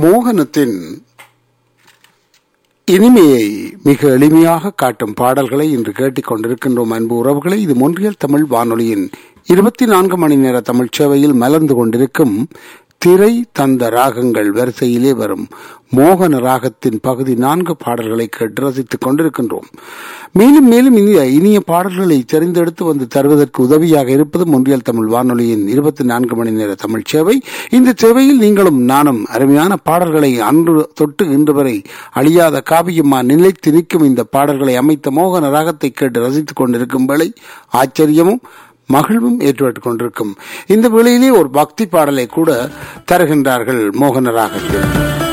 மோகனத்தின் இனிமையை மிக எளிமையாக காட்டும் பாடல்களை இன்று கேட்டுக் கொண்டிருக்கின்றோம் அன்பு உறவுகளை இது மொன்றியல் தமிழ் வானொலியின் இருபத்தி நான்கு மணி நேர தமிழ் சேவையில் மலர்ந்து கொண்டிருக்கும் திரை தந்த ராகங்கள் வரிசையிலே வரும் மோகன ராகத்தின் பகுதி நான்கு பாடல்களை கேட்டு ரசித்துக் கொண்டிருக்கின்றோம் மேலும் மேலும் இனிய இனிய பாடல்களை தெரிந்தெடுத்து வந்து தருவதற்கு உதவியாக இருப்பது முன்றியல் தமிழ் வானொலியின் இருபத்தி நான்கு மணி நேர தமிழ் சேவை இந்த சேவையில் நீங்களும் நானும் அருமையான பாடல்களை அன்று தொட்டு இன்று வரை அழியாத காவியமா நிலைத்து நிற்கும் இந்த பாடல்களை அமைத்த மோகன ராகத்தை கேட்டு ரசித்துக் கொண்டிருக்கும் வேளை ஆச்சரியமும் மகிழ்வும் ஏற்பட்டுக் கொண்டிருக்கும் இந்த வேளையிலே ஒரு பக்தி பாடலை கூட தருகின்றார்கள் மோகன ராகத்தில்